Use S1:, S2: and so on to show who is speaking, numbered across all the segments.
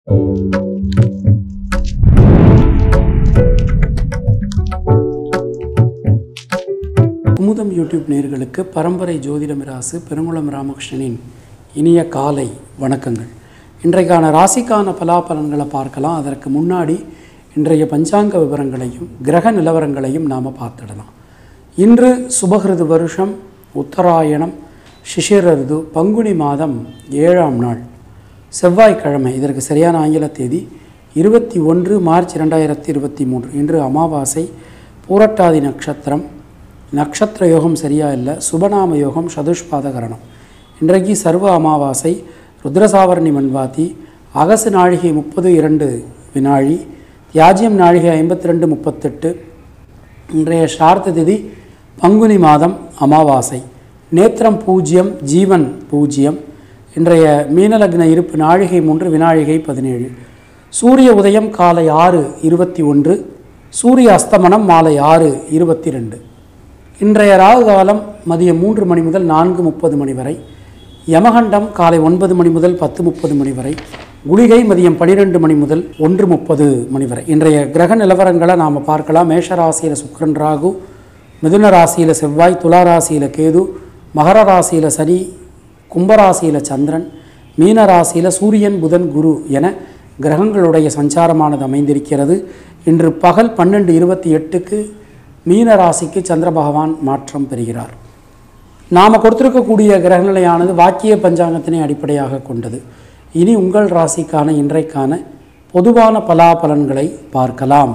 S1: Kumudam YouTube நேயர்களுக்கு பரம்பரை ஜோதிட மிராசு பெருங்குளம் ராமகிருஷ்ணனின் இனிய காலை வணக்கங்கள் இன்றைக்கான ராசிக்கான பலாபலன்களை பார்க்கலாம் அதற்கு முன்னாடி இன்றைய பஞ்சாங்க விவரங்களையும் கிரக நிலவரங்களையும் நாம் பார்த்துடலாம் இன்று சுபகிருது வருஷம் உத்தராயணம் சிசிரருது பங்குனி மாதம் ஏழாம் நாள் செவ்வாய்க்கிழமை இதற்கு சரியான ஆங்கில தேதி இருபத்தி ஒன்று மார்ச் ரெண்டாயிரத்தி இருபத்தி மூன்று இன்று அமாவாசை பூரட்டாதி நட்சத்திரம் நட்சத்திர யோகம் சரியா இல்லை சுபநாம யோகம் சதுஷ்பாதகரணம் இன்றைக்கு சர்வ அமாவாசை ருத்ரசாவரணி மண்வாதி அகசு நாழிகை முப்பது இரண்டு வினாழி தியாஜ்யம் நாழிகை ஐம்பத்தி ரெண்டு முப்பத்தெட்டு இன்றைய சார்த்த திதி பங்குனி மாதம் அமாவாசை நேத்திரம் பூஜ்யம் ஜீவன் பூஜ்யம் இன்றைய மீனலக்ன இருப்பு நாழிகை மூன்று வினாழிகை பதினேழு சூரிய உதயம் காலை ஆறு இருபத்தி ஒன்று சூரிய அஸ்தமனம் மாலை ஆறு இருபத்தி ரெண்டு இன்றைய ராகு காலம் மதியம் மூன்று மணி முதல் நான்கு முப்பது மணி வரை யமகண்டம் காலை ஒன்பது மணி முதல் பத்து முப்பது மணி வரை குளிகை மதியம் பன்னிரெண்டு மணி முதல் ஒன்று முப்பது மணி வரை இன்றைய கிரக நிலவரங்களை நாம் பார்க்கலாம் மேஷ ராசியில் சுக்கிரன் ராகு மிதுன ராசியில் செவ்வாய் துலா ராசியில் கேது மகர ராசியில் சனி கும்பராசியில் சந்திரன் மீன ராசியில் சூரியன் புதன் குரு என கிரகங்களுடைய சஞ்சாரமானது அமைந்திருக்கிறது இன்று பகல் பன்னெண்டு இருபத்தி எட்டுக்கு மீன ராசிக்கு சந்திர பகவான் மாற்றம் பெறுகிறார் நாம் கொடுத்திருக்கக்கூடிய கிரகநிலையானது வாக்கிய பஞ்சாங்கத்தினை அடிப்படையாக கொண்டது இனி உங்கள் ராசிக்கான இன்றைக்கான பொதுவான பலாபலன்களை பார்க்கலாம்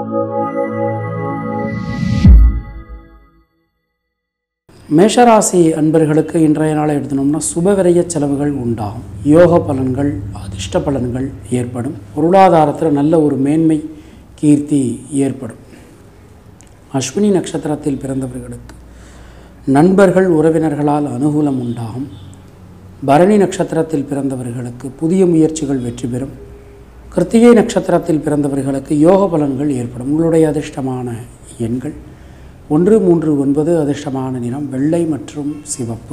S1: மேஷராசி அன்பர்களுக்கு இன்றைய நாளை எடுத்தனோம்னா சுபவிரய செலவுகள் உண்டாகும் யோக பலன்கள் அதிர்ஷ்ட பலன்கள் ஏற்படும் பொருளாதாரத்தில் நல்ல ஒரு மேன்மை கீர்த்தி ஏற்படும் அஸ்வினி நட்சத்திரத்தில் பிறந்தவர்களுக்கு நண்பர்கள் உறவினர்களால் அனுகூலம் உண்டாகும் பரணி நட்சத்திரத்தில் பிறந்தவர்களுக்கு புதிய முயற்சிகள் வெற்றி பெறும் கிருத்திகை நட்சத்திரத்தில் பிறந்தவர்களுக்கு யோக பலன்கள் ஏற்படும் உங்களுடைய அதிர்ஷ்டமான எண்கள் ஒன்று மூன்று ஒன்பது அதிர்ஷ்டமான நிறம் வெள்ளை மற்றும் சிவப்பு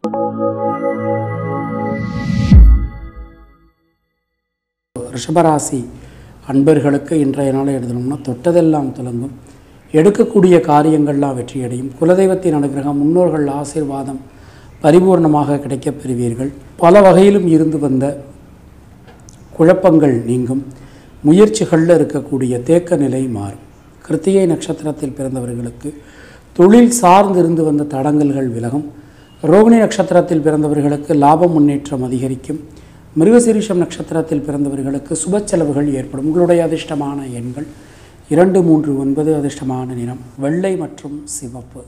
S1: ரிஷபராசி அன்பர்களுக்கு இன்றைய நாளை எழுதணும்னா தொட்டதெல்லாம் துலங்கும் எடுக்கக்கூடிய காரியங்கள்லாம் வெற்றியடையும் குலதெய்வத்தின் அனுகிரகம் முன்னோர்கள் ஆசீர்வாதம் பரிபூர்ணமாக கிடைக்கப் பெறுவீர்கள் பல வகையிலும் இருந்து வந்த குழப்பங்கள் நீங்கும் முயற்சிகளில் இருக்கக்கூடிய தேக்க நிலை மாறும் கிருத்திகை நட்சத்திரத்தில் பிறந்தவர்களுக்கு தொழில் சார்ந்து இருந்து வந்த தடங்கல்கள் விலகும் ரோகிணி நட்சத்திரத்தில் பிறந்தவர்களுக்கு லாபம் முன்னேற்றம் அதிகரிக்கும் மிருகசீரிஷம் நட்சத்திரத்தில் பிறந்தவர்களுக்கு சுப செலவுகள் ஏற்படும் உங்களுடைய அதிர்ஷ்டமான எண்கள் இரண்டு மூன்று ஒன்பது அதிர்ஷ்டமான நிறம் வெள்ளை மற்றும் சிவப்பு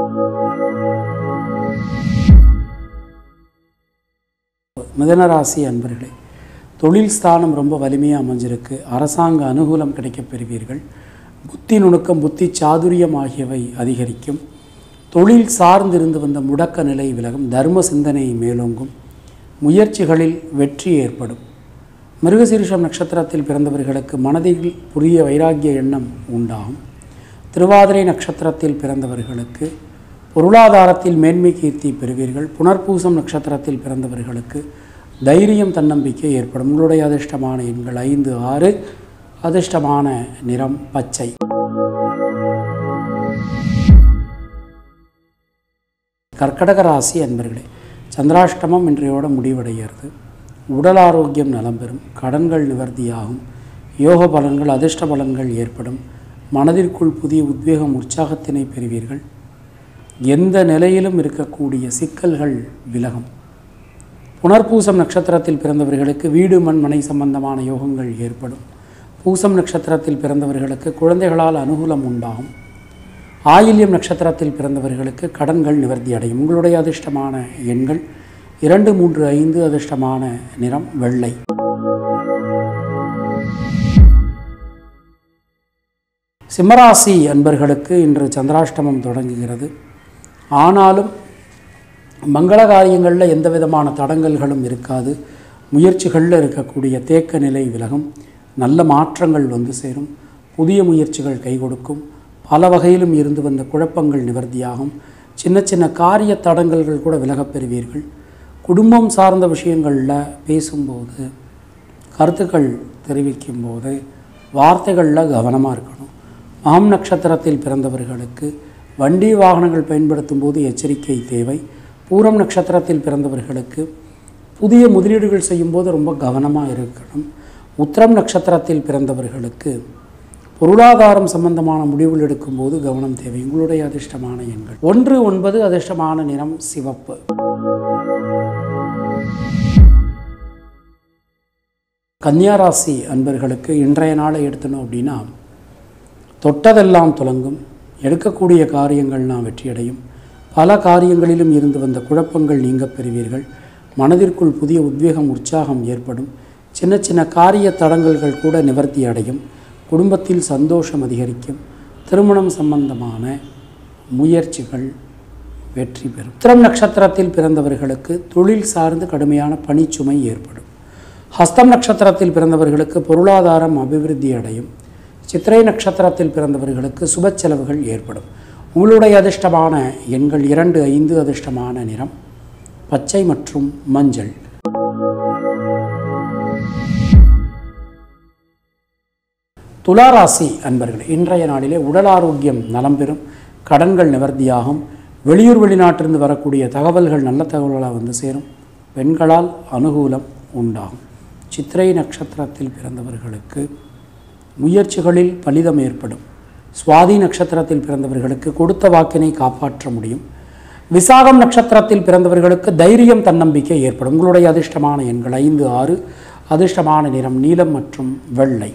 S1: மிதனராசி அன்பர்களே தொழில் ஸ்தானம் ரொம்ப வலிமையாக அமைஞ்சிருக்கு அரசாங்க அனுகூலம் கிடைக்கப் பெறுவீர்கள் புத்தி நுணுக்கம் புத்தி சாதுரியம் ஆகியவை அதிகரிக்கும் தொழில் சார்ந்திருந்து வந்த முடக்க நிலை விலகும் தர்ம சிந்தனை மேலோங்கும் முயற்சிகளில் வெற்றி ஏற்படும் மிருகசீரிஷம் நட்சத்திரத்தில் பிறந்தவர்களுக்கு மனதில் புதிய வைராக்கிய எண்ணம் உண்டாகும் திருவாதிரை நட்சத்திரத்தில் பிறந்தவர்களுக்கு பொருளாதாரத்தில் மேன்மை கீர்த்தி பெறுவீர்கள் புனர்பூசம் நட்சத்திரத்தில் பிறந்தவர்களுக்கு தைரியம் தன்னம்பிக்கை ஏற்படும் உங்களுடைய அதிர்ஷ்டமான எண்கள் ஐந்து ஆறு அதிர்ஷ்டமான நிறம் பச்சை கர்க்கடக ராசி அன்பர்களே சந்திராஷ்டமம் இன்றையோட முடிவடைகிறது உடல் ஆரோக்கியம் நலம் பெறும் கடன்கள் நிவர்த்தியாகும் யோக பலன்கள் அதிர்ஷ்ட பலன்கள் ஏற்படும் மனதிற்குள் புதிய உத்வேகம் உற்சாகத்தினை பெறுவீர்கள் எந்த நிலையிலும் இருக்கக்கூடிய சிக்கல்கள் விலகும் புனர்பூசம் நட்சத்திரத்தில் பிறந்தவர்களுக்கு வீடு மண் மனை சம்பந்தமான யோகங்கள் ஏற்படும் பூசம் நட்சத்திரத்தில் பிறந்தவர்களுக்கு குழந்தைகளால் அனுகூலம் உண்டாகும் ஆயில்யம் நட்சத்திரத்தில் பிறந்தவர்களுக்கு கடன்கள் நிவர்த்தி அடையும் உங்களுடைய அதிர்ஷ்டமான எண்கள் இரண்டு மூன்று ஐந்து அதிர்ஷ்டமான நிறம் வெள்ளை சிம்மராசி அன்பர்களுக்கு இன்று சந்திராஷ்டமம் தொடங்குகிறது ஆனாலும் மங்கள காரியங்களில் எந்த விதமான தடங்கல்களும் இருக்காது முயற்சிகளில் இருக்கக்கூடிய தேக்க நிலை விலகும் நல்ல மாற்றங்கள் வந்து சேரும் புதிய முயற்சிகள் கை கொடுக்கும் பல வகையிலும் இருந்து வந்த குழப்பங்கள் நிவர்த்தியாகும் சின்ன சின்ன காரிய தடங்கல்கள் கூட விலகப் பெறுவீர்கள் குடும்பம் சார்ந்த விஷயங்களில் பேசும்போது கருத்துக்கள் தெரிவிக்கும் போது வார்த்தைகளில் கவனமாக இருக்கணும் மகம் நட்சத்திரத்தில் பிறந்தவர்களுக்கு வண்டி வாகனங்கள் பயன்படுத்தும் போது எச்சரிக்கை தேவை பூரம் நட்சத்திரத்தில் பிறந்தவர்களுக்கு புதிய முதலீடுகள் செய்யும்போது ரொம்ப கவனமாக இருக்கணும் உத்திரம் நட்சத்திரத்தில் பிறந்தவர்களுக்கு பொருளாதாரம் சம்பந்தமான முடிவுகள் எடுக்கும்போது கவனம் தேவை உங்களுடைய அதிர்ஷ்டமான எண்கள் ஒன்று ஒன்பது அதிர்ஷ்டமான நிறம் சிவப்பு கன்னியாராசி அன்பர்களுக்கு இன்றைய நாளை எடுத்தணும் அப்படின்னா தொட்டதெல்லாம் துலங்கும் எடுக்கக்கூடிய காரியங்கள்லாம் வெற்றியடையும் பல காரியங்களிலும் இருந்து வந்த குழப்பங்கள் நீங்கப் பெறுவீர்கள் மனதிற்குள் புதிய உத்வேகம் உற்சாகம் ஏற்படும் சின்ன சின்ன காரிய தடங்கல்கள் கூட நிவர்த்தி அடையும் குடும்பத்தில் சந்தோஷம் அதிகரிக்கும் திருமணம் சம்பந்தமான முயற்சிகள் வெற்றி பெறும் உத்திரம் நட்சத்திரத்தில் பிறந்தவர்களுக்கு தொழில் சார்ந்து கடுமையான பணிச்சுமை ஏற்படும் ஹஸ்தம் நட்சத்திரத்தில் பிறந்தவர்களுக்கு பொருளாதாரம் அபிவிருத்தி அடையும் சித்திரை நட்சத்திரத்தில் பிறந்தவர்களுக்கு சுப செலவுகள் ஏற்படும் உங்களுடைய அதிர்ஷ்டமான எண்கள் இரண்டு ஐந்து அதிர்ஷ்டமான நிறம் பச்சை மற்றும் மஞ்சள் துளாராசி அன்பர்களே இன்றைய நாளிலே உடல் ஆரோக்கியம் நலம் பெறும் கடன்கள் நிவர்த்தியாகும் வெளியூர் வெளிநாட்டிலிருந்து வரக்கூடிய தகவல்கள் நல்ல தகவல்களாக வந்து சேரும் பெண்களால் அனுகூலம் உண்டாகும் சித்திரை நட்சத்திரத்தில் பிறந்தவர்களுக்கு முயற்சிகளில் பலிதம் ஏற்படும் சுவாதி நட்சத்திரத்தில் பிறந்தவர்களுக்கு கொடுத்த வாக்கினை காப்பாற்ற முடியும் விசாகம் நட்சத்திரத்தில் பிறந்தவர்களுக்கு தைரியம் தன்னம்பிக்கை ஏற்படும் உங்களுடைய அதிர்ஷ்டமான எண்கள் ஐந்து ஆறு அதிர்ஷ்டமான நிறம் நீலம் மற்றும் வெள்ளை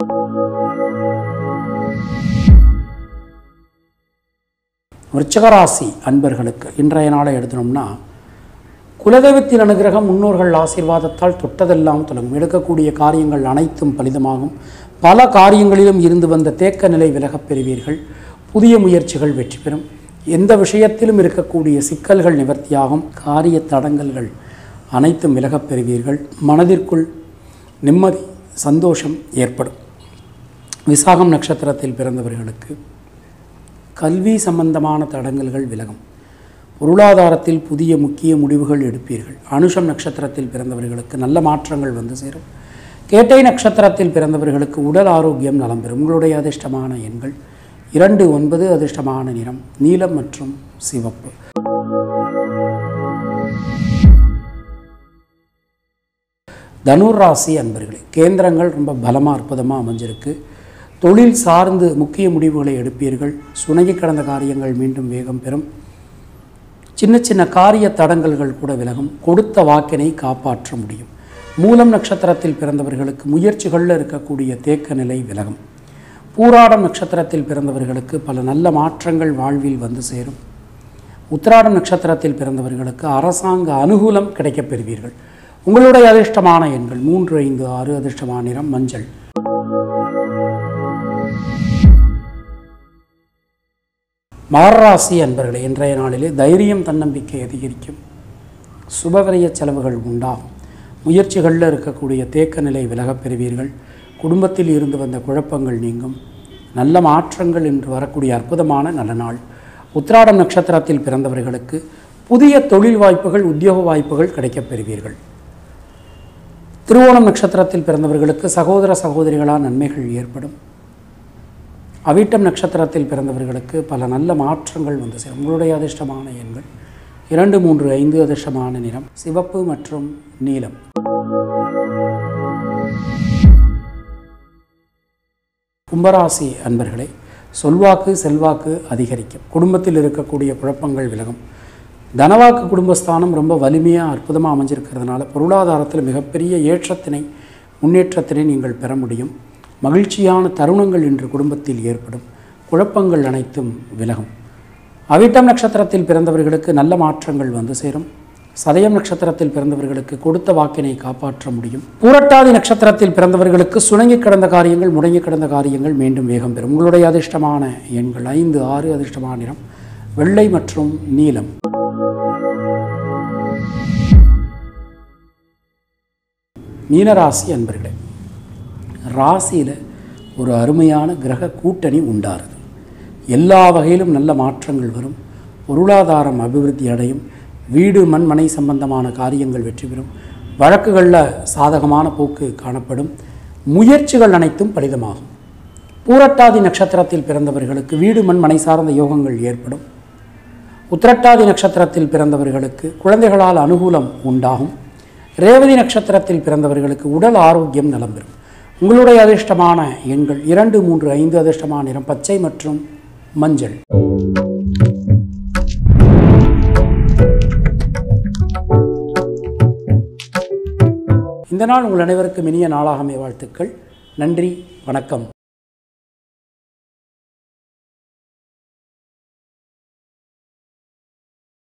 S1: விருச்சகராசி அன்பர்களுக்கு இன்றைய நாளை எடுத்தோம்னா குலதெய்வத்தின் அனுகிரகம் முன்னோர்கள் ஆசீர்வாதத்தால் தொட்டதெல்லாம் தொடங்கும் எடுக்கக்கூடிய காரியங்கள் அனைத்தும் பலிதமாகும் பல காரியங்களிலும் இருந்து வந்த தேக்க நிலை விலகப் பெறுவீர்கள் புதிய முயற்சிகள் வெற்றி பெறும் எந்த விஷயத்திலும் இருக்கக்கூடிய சிக்கல்கள் நிவர்த்தியாகும் காரிய தடங்கல்கள் அனைத்தும் விலகப் பெறுவீர்கள் மனதிற்குள் நிம்மதி சந்தோஷம் ஏற்படும் விசாகம் நட்சத்திரத்தில் பிறந்தவர்களுக்கு கல்வி சம்பந்தமான தடங்கல்கள் விலகும் பொருளாதாரத்தில் புதிய முக்கிய முடிவுகள் எடுப்பீர்கள் அனுஷம் நட்சத்திரத்தில் பிறந்தவர்களுக்கு நல்ல மாற்றங்கள் வந்து சேரும் கேட்டை நட்சத்திரத்தில் பிறந்தவர்களுக்கு உடல் ஆரோக்கியம் நலம் பெறும் உங்களுடைய அதிர்ஷ்டமான எண்கள் இரண்டு ஒன்பது அதிர்ஷ்டமான நிறம் நீலம் மற்றும் சிவப்பு தனுர் ராசி அன்பர்களே கேந்திரங்கள் ரொம்ப பலமாக அற்புதமாக அமைஞ்சிருக்கு தொழில் சார்ந்து முக்கிய முடிவுகளை எடுப்பீர்கள் சுணங்கி கடந்த காரியங்கள் மீண்டும் வேகம் பெறும் சின்ன சின்ன காரிய தடங்கல்கள் கூட விலகும் கொடுத்த வாக்கினை காப்பாற்ற முடியும் மூலம் நட்சத்திரத்தில் பிறந்தவர்களுக்கு முயற்சிகளில் இருக்கக்கூடிய தேக்க நிலை விலகும் பூராடம் நட்சத்திரத்தில் பிறந்தவர்களுக்கு பல நல்ல மாற்றங்கள் வாழ்வில் வந்து சேரும் உத்திராடம் நட்சத்திரத்தில் பிறந்தவர்களுக்கு அரசாங்க அனுகூலம் கிடைக்கப் பெறுவீர்கள் உங்களுடைய அதிர்ஷ்டமான எண்கள் மூன்று ஐந்து ஆறு அதிர்ஷ்டமான நிறம் மஞ்சள் மகராசி அன்பர்களே இன்றைய நாளிலே தைரியம் தன்னம்பிக்கை அதிகரிக்கும் சுபவிரய செலவுகள் உண்டாகும் முயற்சிகளில் இருக்கக்கூடிய தேக்க நிலை விலகப் பெறுவீர்கள் குடும்பத்தில் இருந்து வந்த குழப்பங்கள் நீங்கும் நல்ல மாற்றங்கள் என்று வரக்கூடிய அற்புதமான நல்ல நாள் உத்திராடம் நட்சத்திரத்தில் பிறந்தவர்களுக்கு புதிய தொழில் வாய்ப்புகள் உத்தியோக வாய்ப்புகள் கிடைக்கப் பெறுவீர்கள் திருவோணம் நட்சத்திரத்தில் பிறந்தவர்களுக்கு சகோதர சகோதரிகளால் நன்மைகள் ஏற்படும் அவிட்டம் நட்சத்திரத்தில் பிறந்தவர்களுக்கு பல நல்ல மாற்றங்கள் வந்து சேரும் உங்களுடைய அதிர்ஷ்டமான எண்கள் இரண்டு மூன்று ஐந்து அதிர்ஷ்டமான நிறம் சிவப்பு மற்றும் நீலம் கும்பராசி அன்பர்களே சொல்வாக்கு செல்வாக்கு அதிகரிக்கும் குடும்பத்தில் இருக்கக்கூடிய குழப்பங்கள் விலகும் தனவாக்கு குடும்பஸ்தானம் ரொம்ப வலிமையாக அற்புதமாக அமைஞ்சிருக்கிறதுனால பொருளாதாரத்தில் மிகப்பெரிய ஏற்றத்தினை முன்னேற்றத்தினை நீங்கள் பெற முடியும் மகிழ்ச்சியான தருணங்கள் இன்று குடும்பத்தில் ஏற்படும் குழப்பங்கள் அனைத்தும் விலகும் அவிட்டம் நட்சத்திரத்தில் பிறந்தவர்களுக்கு நல்ல மாற்றங்கள் வந்து சேரும் சதயம் நட்சத்திரத்தில் பிறந்தவர்களுக்கு கொடுத்த வாக்கினை காப்பாற்ற முடியும் பூரட்டாதி நட்சத்திரத்தில் பிறந்தவர்களுக்கு சுணங்கி கிடந்த காரியங்கள் முடங்கி கிடந்த காரியங்கள் மீண்டும் வேகம் பெறும் உங்களுடைய அதிர்ஷ்டமான எண்கள் ஐந்து ஆறு அதிர்ஷ்டமான நிறம் வெள்ளை மற்றும் நீலம் மீனராசி அன்பர்களே ராசியில் ஒரு அருமையான கிரக கூட்டணி உண்டாருது எல்லா வகையிலும் நல்ல மாற்றங்கள் வரும் பொருளாதாரம் அபிவிருத்தி அடையும் வீடு மண் மனை சம்பந்தமான காரியங்கள் வெற்றி பெறும் வழக்குகளில் சாதகமான போக்கு காணப்படும் முயற்சிகள் அனைத்தும் பலிதமாகும் பூரட்டாதி நட்சத்திரத்தில் பிறந்தவர்களுக்கு வீடு மண் மனை சார்ந்த யோகங்கள் ஏற்படும் உத்திரட்டாதி நட்சத்திரத்தில் பிறந்தவர்களுக்கு குழந்தைகளால் அனுகூலம் உண்டாகும் ரேவதி நட்சத்திரத்தில் பிறந்தவர்களுக்கு உடல் ஆரோக்கியம் நலம் பெறும் உங்களுடைய அதிர்ஷ்டமான எண்கள் இரண்டு மூன்று ஐந்து அதிர்ஷ்டமான நிறம் பச்சை மற்றும் மஞ்சள் இந்த நாள் உங்கள் அனைவருக்கும் இனிய நாளாகமே வாழ்த்துக்கள் நன்றி வணக்கம்